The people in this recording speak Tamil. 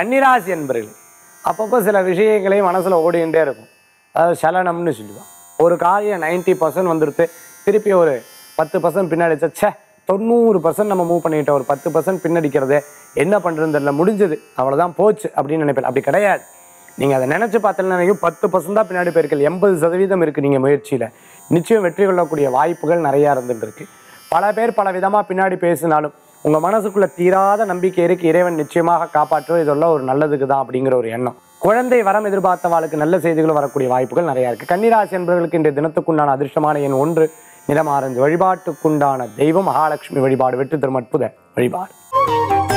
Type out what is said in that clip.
கன்னிராசி என்பர்கள் அப்பப்போ சில விஷயங்களே மனசில் ஓடிக்கிட்டே இருக்கும் அதாவது சலனம்னு சொல்லுவான் ஒரு காரியம் நைன்ட்டி பர்சன்ட் வந்துடுத்து திருப்பி ஒரு பத்து பர்சன்ட் பின்னாடி வச்சா, ச்சே தொண்ணூறு பர்சன்ட் நம்ம மூவ் பண்ணிட்டோம் ஒரு பத்து பர்சன்ட் பின்னடிக்கிறது என்ன பண்ணுறதுன்னு தெரியல முடிஞ்சது அவ்வளோதான் போச்சு அப்படின்னு நினைப்பேன் அப்படி கிடையாது நீங்கள் அதை நினச்சி பார்த்தீங்கன்னா நினைக்கும் பத்து பர்சன்ட் தான் பின்னாடி போயிருக்கீங்க எண்பது சதவீதம் இருக்குது நீங்கள் முயற்சியில் நிச்சயம் வெற்றி கொள்ளக்கூடிய வாய்ப்புகள் நிறையா இருந்துட்டு இருக்கு பல பேர் பல விதமாக பின்னாடி பேசினாலும் உங்கள் மனசுக்குள்ள தீராத நம்பிக்கை இருக்கு இறைவன் நிச்சயமாக காப்பாற்றுவோம் இதெல்லாம் ஒரு நல்லதுக்கு தான் அப்படிங்கிற ஒரு எண்ணம் குழந்தை வரம் எதிர்பார்த்தவாளுக்கு நல்ல செய்திகள் வரக்கூடிய வாய்ப்புகள் நிறையா இருக்கு கன்னிராசி என்பவர்களுக்கு இன்றைய தினத்துக்குண்டான அதிர்ஷ்டமான எண் ஒன்று நிறமாறஞ்சு வழிபாட்டுக்குண்டான தெய்வம் மகாலட்சுமி வழிபாடு வெற்றி தரும் அற்புத வழிபாடு